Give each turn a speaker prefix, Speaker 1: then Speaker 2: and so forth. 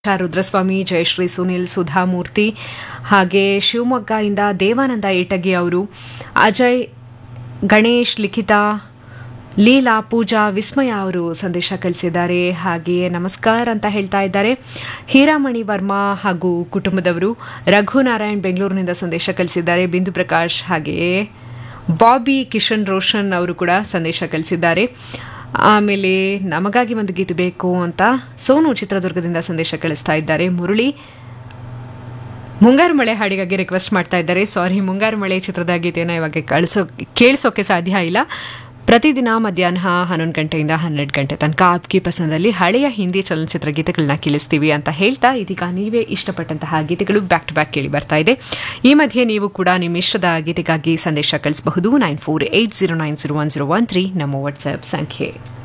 Speaker 1: ರುದ್ರಸ್ವಾಮಿ ಜಯಶ್ರೀ ಸುನಿಲ್ ಸುಧಾಮೂರ್ತಿ ಹಾಗೆ ಶಿವಮೊಗ್ಗದಿಂದ ದೇವಾನಂದ ಏಟಗಿ ಅವರು ಅಜಯ್ ಗಣೇಶ್ ಲಿಖಿತಾ ಲೀಲಾ ಪೂಜಾ ವಿಸ್ಮಯ ಅವರು ಸಂದೇಶ ಕಳಿಸಿದ್ದಾರೆ ಹಾಗೆಯೇ ನಮಸ್ಕಾರ ಅಂತ ಹೇಳ್ತಾ ಇದ್ದಾರೆ ಹೀರಾಮಣಿ ವರ್ಮಾ ಹಾಗೂ ಕುಟುಂಬದವರು ರಘುನಾರಾಯಣ್ ಬೆಂಗಳೂರಿನಿಂದ ಸಂದೇಶ ಕಳಿಸಿದ್ದಾರೆ ಬಿಂದು ಪ್ರಕಾಶ್ ಹಾಗೆಯೇ ಬಾಬಿ ಕಿಶನ್ ರೋಷನ್ ಅವರು ಕೂಡ ಸಂದೇಶ ಕಳಿಸಿದ್ದಾರೆ ಆಮೇಲೆ ನಮಗಾಗಿ ಒಂದು ಗೀತೆ ಬೇಕು ಅಂತ ಸೋನು ಚಿತ್ರದುರ್ಗದಿಂದ ಸಂದೇಶ ಕಳಿಸ್ತಾ ಇದ್ದಾರೆ ಮುರಳಿ ಮುಂಗಾರು ಮಳೆ ಹಾಡಿಗಾಗಿ ರಿಕ್ವೆಸ್ಟ್ ಮಾಡ್ತಾ ಇದ್ದಾರೆ ಸಾರಿ ಮುಂಗಾರು ಮಳೆ ಚಿತ್ರದ ಗೀತೆಯನ್ನು ಇವಾಗ ಕಳಿಸೋ ಕೇಳಿಸೋಕೆ ಸಾಧ್ಯ ಇಲ್ಲ ಪ್ರತಿದಿನ ಮಧ್ಯಾಹ್ನ ಹನ್ನೊಂದು ಗಂಟೆಯಿಂದ ಹನ್ನೆರಡು ಗಂಟೆ ತನಕ ಆಪ್ಕಿ ಪಸಂದಲ್ಲಿ ಹಳೆಯ ಹಿಂದಿ ಚಲನಚಿತ್ರ ಗೀತೆಗಳನ್ನ ಕೇಳಿಸ್ತೀವಿ ಅಂತ ಹೇಳ್ತಾ ಇದೀಗ ನೀವೇ ಇಷ್ಟಪಟ್ಟಂತಹ ಗೀತೆಗಳು ಬ್ಯಾಕ್ ಟು ಬ್ಯಾಕ್ ಕೇಳಿ ಬರ್ತಾ ಇದೆ ಈ ಮಧ್ಯೆ ನೀವು ಕೂಡ ನಿಮ್ಮ ಇಷ್ಟದ ಗೀತೆಗಾಗಿ ಸಂದೇಶ ಕಳಿಸಬಹುದು nine four eight zero nine zero one zero one three ನಮ್ಮ ವಾಟ್ಸ್ಆಪ್ ಸಂಖ್ಯೆ